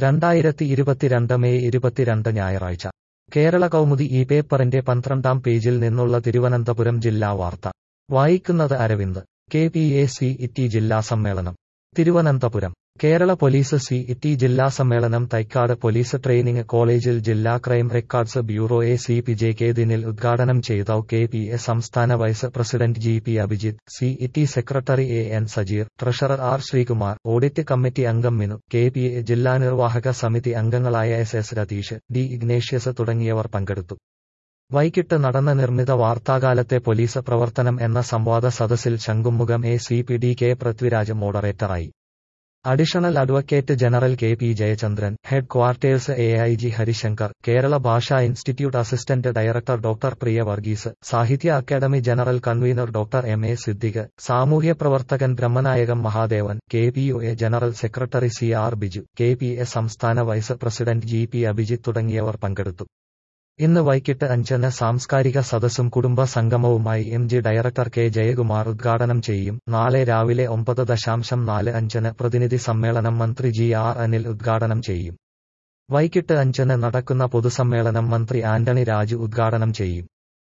രണ്ടായിരത്തി ഇരുപത്തിരണ്ട് മെയ് ഇരുപത്തിരണ്ട് ഞായറാഴ്ച കേരള കൗമുദി ഈ പേപ്പറിന്റെ പന്ത്രണ്ടാം പേജിൽ നിന്നുള്ള തിരുവനന്തപുരം ജില്ലാ വാർത്ത വായിക്കുന്നത് Aravind K P A city ജില്ലാ സമ്മേളനം Thiruvananthapuram Kerala police city ജില്ലാ സമ്മേളനം തൈക്കാട് പോലീസ് ട്രെയിനിംഗ് കോളേജിൽ ജില്ലാ crime records bureau A C P J K Dinil ഉദ്ഘാടനം ചെയ്ത കെ പി എ സംസ്ഥാന vice president G P Abhijith city secretary A N Sajeer treasurer R Sreekumar audit committee അംഗം മിനു കെ പി എ ജില്ലാ നിർവാഹക സമിതി അംഗങ്ങളായ S S Ratheesh D Ignatius തുടങ്ങിയവർ പങ്കെടുത്തു വൈകിട്ട് നടന്ന നിർമ്മിത വാർത്താകാലത്തെ പോലീസ് പ്രവർത്തനം എന്ന സംവാദ സദസ്സിൽ Shanghumukham A C P D K Prithviraj മോഡറേറ്ററായി additional advocate general K P Jayachandran headquarters A I G Harishankar Kerala Bhasha institute assistant director doctor Priya Varghese Sahitya Akademi general convener doctor M A Siddique സാമൂഹ്യ പ്രവർത്തകൻ Brahmanayakam Mahadevan K P U A general secretary C R Biju K P A സംസ്ഥാന vice president G P Abhijith തുടങ്ങിയവർ പങ്കെടുത്തു ഇന്ന് വൈകിട്ട് അഞ്ചിന് സാംസ്കാരിക സദസ്സും കുടുംബ സംഗമവുമായി M G director K Jayakumar ഉദ്ഘാടനം ചെയ്യും നാളെ രാവിലെ ഒമ്പത് ദശാംശം നാല് അഞ്ചിന് പ്രതിനിധി സമ്മേളനം മന്ത്രി ജി ആർ അനിൽ ഉദ്ഘാടനം ചെയ്യും വൈകിട്ട് അഞ്ചിന് നടക്കുന്ന പൊതുസമ്മേളനം മന്ത്രി ആന്റണി രാജു ഉദ്ഘാടനം ചെയ്യും